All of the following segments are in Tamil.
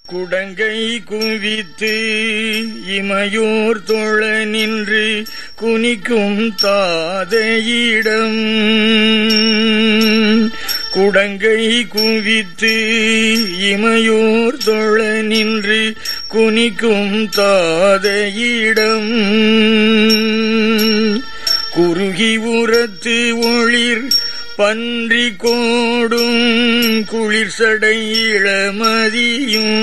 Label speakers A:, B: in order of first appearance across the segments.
A: குடங்கை குவித்து இமையோர் தொழ நின்று குனிக்கும் தாதையிடம் குடங்கை குவித்து இமையோர் தொழ நின்று குனிக்கும் தாதையிடம் குறுகி உரத்து ஒளிர் பன்றி கோடும் குளிர் சடை இளமதியும்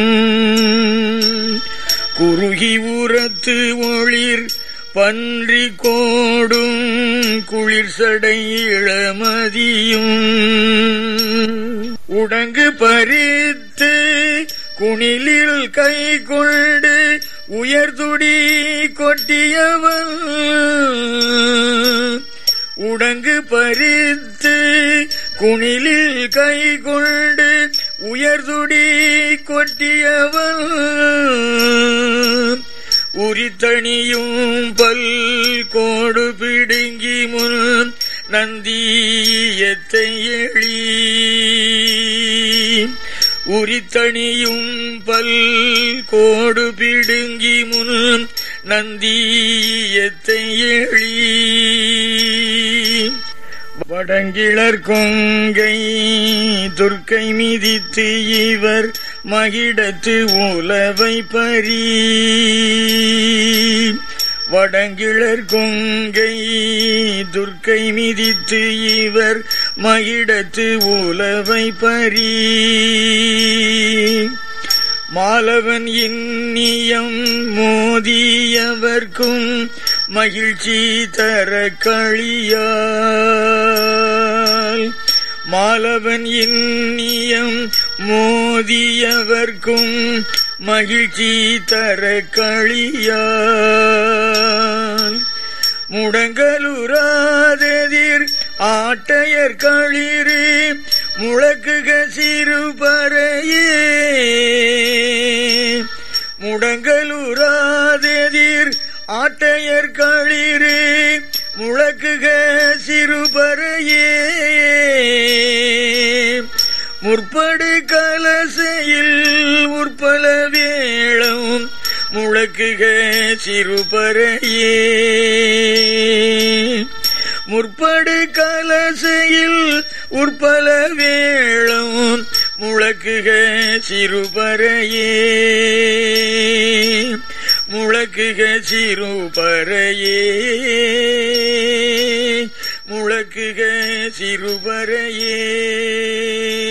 A: குறுகி உரத்து ஒளிர் பன்றி கோடும் குளிர் சடை இளமதியும் உடங்கு பறித்து குணிலில் கை கொண்டு உயர்துடி கொட்டியவன் உடங்கு பறித்து குணிலில் கை கொண்டு உயர்துடி கொட்டியவன் உரித்தணியும் பல் கோடு பிடுங்கி முன் நந்தியத்தை எழி உரித்தணியும் பல் கோடு பிடுங்கி முன் நந்தியத்தை எழி வடங்கிழர் கொங்கை துர்க்கை மிதித்து இவர் மகிடத்து உலவை பறி வடங்கிழர் கொங்கை துர்க்கை மிதித்து இவர் மகிடத்து உலவை பறி மாலவன் இன்னியம் மோதியவர்க்கும் மகிழ்ச்சி தர களியால் மாலவன் இன்னியம் மோதியவர்க்கும் மகிழ்ச்சி தர களியால் முடங்கலுராதெதிர் ஆட்டையர் களிறு முழக்குக சிறு பறையே முடங்கலுராதெதிர் ஆட்டையர் களிறு முழக்குக சிறு பறையே முற்படு கலசையில் உற்பல வேளம் முழக்குக சிறுபறையே முற்படு கலசையில் உற்பல வேளம் முழக்குக சிறுபறையே முழக்குக சிறுபறையே முழக்குக சிறுபறையே